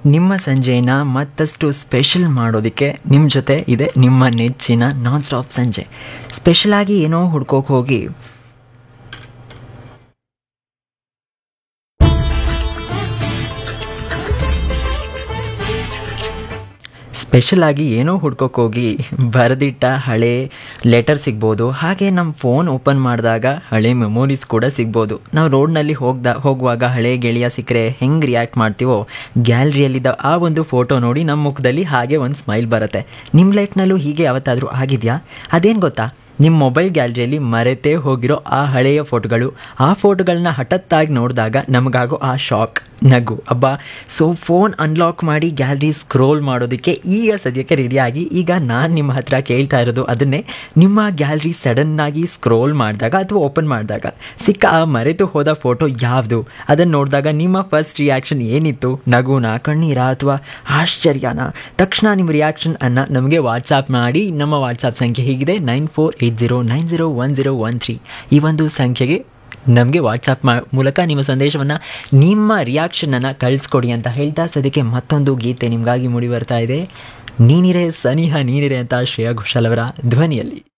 ನಿಮ್ಮ ಸಂಜೆನ ಮತ್ತಷ್ಟು ಸ್ಪೆಷಲ್ ಮಾಡೋದಕ್ಕೆ ನಿಮ್ಮ ಜೊತೆ ಇದೆ ನಿಮ್ಮ ನೆಚ್ಚಿನ ನಾನ್ ಸ್ಟಾಪ್ ಸಂಜೆ ಸ್ಪೆಷಲ್ ಆಗಿ ಏನೋ ಹುಡ್ಕೋಕೆ ಹೋಗಿ ಸ್ಪೆಷಲ್ ಆಗಿ ಏನೋ ಹುಡ್ಕೋಕೆ ಹೋಗಿ ಬರೆದಿಟ್ಟ ಹಳೆ ಲೆಟರ್ ಸಿಗ್ಬೋದು ಹಾಗೆ ನಮ್ಮ ಫೋನ್ ಓಪನ್ ಮಾಡಿದಾಗ ಹಳೆ ಮೆಮೊರೀಸ್ ಕೂಡ ಸಿಗ್ಬೋದು ನಾವು ರೋಡ್ನಲ್ಲಿ ಹೋಗ್ದ ಹೋಗುವಾಗ ಹಳೆ ಗೆಳೆಯ ಸಿಕ್ಕರೆ ಹೆಂಗೆ ರಿಯಾಕ್ಟ್ ಮಾಡ್ತೀವೋ ಗ್ಯಾಲರಿಯಲ್ಲಿದ್ದ ಆ ಒಂದು ಫೋಟೋ ನೋಡಿ ನಮ್ಮ ಮುಖದಲ್ಲಿ ಹಾಗೆ ಒಂದು ಸ್ಮೈಲ್ ಬರುತ್ತೆ ನಿಮ್ಮ ಲೈಫ್ನಲ್ಲೂ ಹೀಗೆ ಯಾವತ್ತಾದರೂ ಆಗಿದೆಯಾ ಅದೇನು ಗೊತ್ತಾ ನಿಮ್ಮ ಮೊಬೈಲ್ ಗ್ಯಾಲರಿಯಲ್ಲಿ ಮರೆತೇ ಹೋಗಿರೋ ಆ ಹಳೆಯ ಫೋಟೋಗಳು ಆ ಫೋಟೋಗಳನ್ನ ಹಠತ್ತಾಗಿ ನೋಡಿದಾಗ ನಮಗಾಗೋ ಆ ಶಾಕ್ ನಗು ಅಬ್ಬಾ ಸೊ ಫೋನ್ ಅನ್ಲಾಕ್ ಮಾಡಿ ಗ್ಯಾಲರಿ ಸ್ಕ್ರೋಲ್ ಮಾಡೋದಕ್ಕೆ ಈಗ ಸದ್ಯಕ್ಕೆ ರೆಡಿಯಾಗಿ ಈಗ ನಾನು ನಿಮ್ಮ ಹತ್ರ ಕೇಳ್ತಾ ಇರೋದು ಅದನ್ನೇ ನಿಮ್ಮ ಗ್ಯಾಲರಿ ಸಡನ್ನಾಗಿ ಸ್ಕ್ರೋಲ್ ಮಾಡಿದಾಗ ಅಥವಾ ಓಪನ್ ಮಾಡಿದಾಗ ಸಿಕ್ಕ ಆ ಮರೆತು ಹೋದ ಫೋಟೋ ಯಾವುದು ಅದನ್ನು ನೋಡಿದಾಗ ನಿಮ್ಮ ಫಸ್ಟ್ ರಿಯಾಕ್ಷನ್ ಏನಿತ್ತು ನಗುನ ಕಣ್ಣೀರ ಅಥವಾ ಆಶ್ಚರ್ಯನ ತಕ್ಷಣ ನಿಮ್ಮ ರಿಯಾಕ್ಷನ್ ಅನ್ನು ನಮಗೆ ವಾಟ್ಸಾಪ್ ಮಾಡಿ ನಮ್ಮ ವಾಟ್ಸಾಪ್ ಸಂಖ್ಯೆ ಹೀಗಿದೆ nine four eight zero nine zero one zero one three ಈ ಒಂದು ಸಂಖ್ಯೆಗೆ ನಮಗೆ ವಾಟ್ಸಪ್ ಮಾ ಮೂಲಕ ನಿಮ್ಮ ಸಂದೇಶವನ್ನು ನಿಮ್ಮ ರಿಯಾಕ್ಷನನ್ನು ಕಳಿಸ್ಕೊಡಿ ಅಂತ ಹೇಳ್ತಾ ಸದ್ಯಕ್ಕೆ ಮತ್ತೊಂದು ಗೀತೆ ನಿಮಗಾಗಿ ಮೂಡಿ ಬರ್ತಾ ಇದೆ ನೀನಿರೆ ಸನಿಹ ನೀನಿರೆ ಅಂತ ಶ್ರೇಯಾ ಘೋಷಾಲ್ ಅವರ ಧ್ವನಿಯಲ್ಲಿ